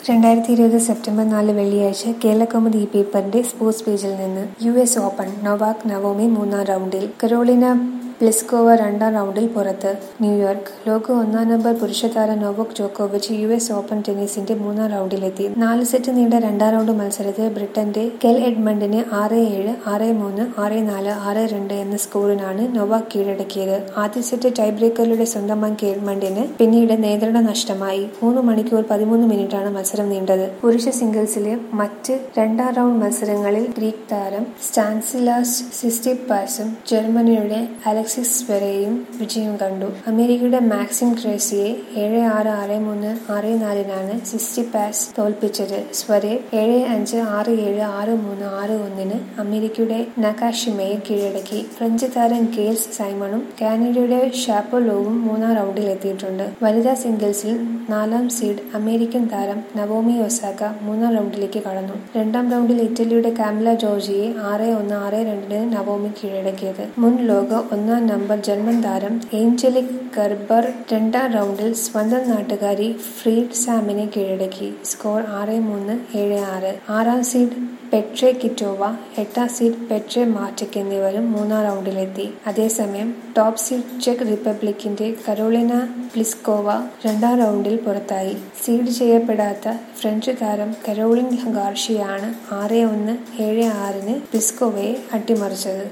രണ്ടായിരത്തി ഇരുപത് സെപ്റ്റംബർ നാല് വെള്ളിയാഴ്ച കേരളകൗമുദി ഈ പേപ്പറിന്റെ സ്പോർട്സ് പേജിൽ നിന്ന് U S open Novak Naomi മൂന്നാം റൗണ്ടിൽ കരോളിന പ്ലിസ്കോവ രണ്ടാം റൗണ്ടിൽ പുറത്ത് ന്യൂയോർക്ക് ലോക ഒന്നാം നമ്പർ പുരുഷതാരം നൊവാക് ജോക്കോവിച്ച് യു എസ് ഓപ്പൺ ടെന്നീസിന്റെ മൂന്നാം റൗണ്ടിലെത്തി നാല് സെറ്റ് നീണ്ട രണ്ടാം റൗണ്ട് മത്സരത്തിൽ ബ്രിട്ടന്റെ കെൽ എഡ്മണ്ടിനെ ആറ് ഏഴ് ആറ് മൂന്ന് ആറ് നാല് ആറ് രണ്ട് എന്ന സ്കോറിനാണ് നൊവാക് കീഴടക്കിയത് ആദ്യ സെറ്റ് ടൈ ബ്രേക്കറിലൂടെ സ്വന്തമാക്കിയ എഡ്മണ്ടിന് പിന്നീട് നിയന്ത്രണം നഷ്ടമായി മൂന്ന് മണിക്കൂർ പതിമൂന്ന് മിനിറ്റാണ് മത്സരം നീണ്ടത് പുരുഷ സിംഗിൾസിലെ മറ്റ് രണ്ടാം റൗണ്ട് മത്സരങ്ങളിൽ ഗ്രീക്ക് താരം സ്റ്റാൻസിലാസ് സിസ്റ്റിപ്പാസും ജർമ്മനിയുടെ അലക്സിസ് സ്വരയും വിജയം കണ്ടു അമേരിക്കയുടെ മാക്സിം ക്രേസിയെ ഏഴ് ആറ് ആറ് മൂന്ന് ആറ് നാലിനാണ് സിസ്റ്റിപ്പാസ് തോൽപ്പിച്ചത് സ്വരെ ഏഴ് അഞ്ച് ആറ് ഏഴ് ആറ് മൂന്ന് ആറ് ഒന്നിന് അമേരിക്കയുടെ നകാഷിമയെ കീഴടക്കി ഫ്രഞ്ച് താരം ഗെയിൽസ് സൈമണും കാനഡയുടെ ഷാപ്പോലോവും മൂന്നാം റൗണ്ടിൽ എത്തിയിട്ടുണ്ട് വനിതാ സിംഗിൾസിൽ നാലാം സീഡ് അമേരിക്കൻ താരം നവോമി ഒസാക്ക മൂന്നാം റൗണ്ടിലേക്ക് കടന്നു രണ്ടാം റൗണ്ടിൽ ഇറ്റലിയുടെ കാമില ജോർജിയെ ആറ് ഒന്ന് ആറ് രണ്ടിന് നവോമി കീഴടക്കിയത് മുൻ ലോക ഒന്നാം നമ്പർ ജർമ്മൻ താരം ഏഞ്ചലിക് കർബർ രണ്ടാം റൗണ്ടിൽ സ്വന്തം നാട്ടുകാരി ഫ്രീഡ് സാമിനെ കീഴടക്കി സ്കോർ ആറ് മൂന്ന് ഏഴ് ആറ് ആറാം സീഡ് പെട്രെ കിറ്റോവ എട്ടാം സീഡ് പെട്രെ മാർട്ടിക് എന്നിവരും മൂന്നാം റൗണ്ടിലെത്തി അതേസമയം ടോപ്പ് സീഡ് ചെക്ക് റിപ്പബ്ലിക്കിന്റെ കരോളിന പ്ലിസ്കോവ രണ്ടാം റൗണ്ടിൽ പുറത്തായി സീഡ് ചെയ്യപ്പെടാത്ത ഫ്രഞ്ച് താരം കരോളിൻ ഗാർഷിയാണ് ആറ് ഒന്ന് ഏഴ് ആറിന് പ്ലിസ്കോവയെ അട്ടിമറിച്ചത്